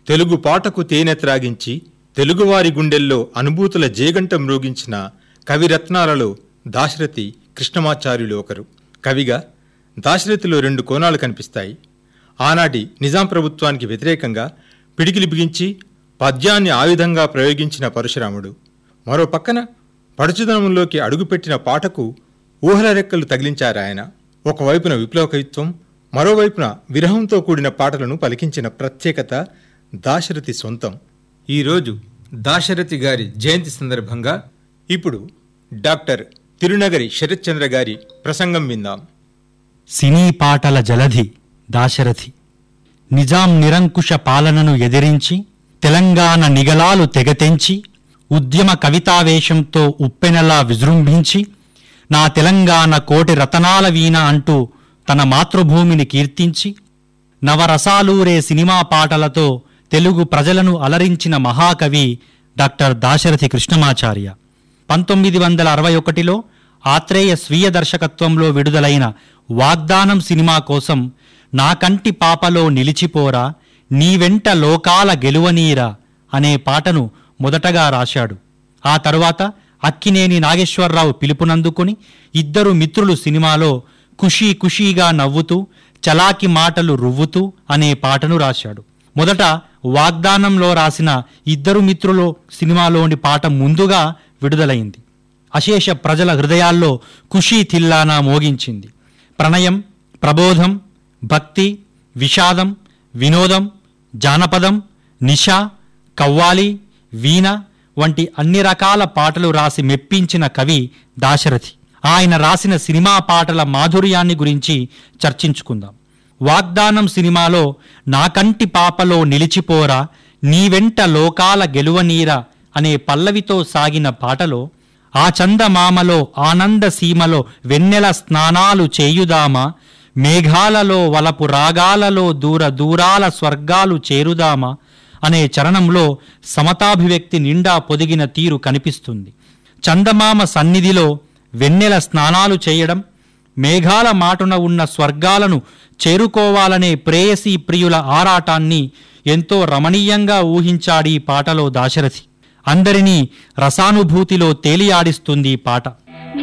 తెలుగు పాటకు తేనె త్రాగించి తెలుగువారి గుండెల్లో అనుభూతుల జేగంట మ్రోగించిన కవిరత్నాలలో దాశరథి కృష్ణమాచార్యులు ఒకరు కవిగా దాశరథిలో రెండు కోణాలు కనిపిస్తాయి ఆనాటి నిజాం ప్రభుత్వానికి వ్యతిరేకంగా పిడికిలి బిగించి పద్యాన్ని ఆయుధంగా ప్రయోగించిన పరశురాముడు మరో పక్కన పడుచుదనంలోకి అడుగుపెట్టిన పాటకు ఊహల రెక్కలు తగిలించారాయన ఒకవైపున విప్లవ కవిత్వం మరోవైపున విరహంతో కూడిన పాటలను పలికించిన ప్రత్యేకత దాశరథి సొంతం ఈరోజు దాశరథి గారి జయంతి సందర్భంగా ఇప్పుడు డాక్టర్ తిరునగరి శరత్చంద్ర గారి ప్రసంగం విందాం సినీ పాటల జలధి దాశరథి నిజాం నిరంకుశ పాలనను ఎదిరించి తెలంగాణ నిగలాలు తెగతెంచి ఉద్యమ కవితావేశంతో ఉప్పెనలా విజృంభించి నా తెలంగాణ కోటి రతనాల వీణ అంటూ తన మాతృభూమిని కీర్తించి నవరసాలూరే సినిమా పాటలతో తెలుగు ప్రజలను అలరించిన మహాకవి డాక్టర్ దాశరథి కృష్ణమాచార్య పంతొమ్మిది వందల అరవై ఒకటిలో ఆత్రేయ స్వీయ దర్శకత్వంలో విడుదలైన వాగ్దానం సినిమా కోసం నా కంటి పాపలో నిలిచిపోరా నీ వెంట లోకాల గెలువనీరా అనే పాటను మొదటగా రాశాడు ఆ తరువాత అక్కినేని నాగేశ్వరరావు పిలుపునందుకుని ఇద్దరు మిత్రులు సినిమాలో ఖుషీ ఖుషీగా నవ్వుతూ చలాకి మాటలు రువ్వుతూ అనే పాటను రాశాడు మొదట వాగ్దానంలో రాసిన ఇద్దరు మిత్రులు సినిమాలోని పాట ముందుగా విడుదలైంది అశేష ప్రజల హృదయాల్లో ఖుషీ తిల్లానా మోగించింది ప్రణయం ప్రబోధం భక్తి విషాదం వినోదం జానపదం నిషా కవ్వాలి వీణ వంటి అన్ని రకాల పాటలు రాసి మెప్పించిన కవి దాశరథి ఆయన రాసిన సినిమా పాటల మాధుర్యాన్ని గురించి చర్చించుకుందాం వాగ్దానం సినిమాలో నా కంటి పాపలో నిలిచిపోరా నీ వెంట లోకాల గెలువనీరా అనే పల్లవితో సాగిన పాటలో ఆ చందమామలో ఆనంద సీమలో వెన్నెల స్నానాలు చేయుదామా మేఘాలలో వలపు రాగాలలో దూర దూరాల స్వర్గాలు చేరుదామా అనే చరణంలో సమతాభివ్యక్తి నిండా పొదిగిన తీరు కనిపిస్తుంది చందమామ సన్నిధిలో వెన్నెల స్నానాలు చేయడం మేఘాల మాటున ఉన్న స్వర్గాలను చేరుకోవాలనే ప్రేయసీ ప్రియుల ఆరాటాన్ని ఎంతో రమణీయంగా ఊహించాడీ పాటలో దాశరథి అందరినీ రసానుభూతిలో తేలియాడిస్తుంది ఈ పాట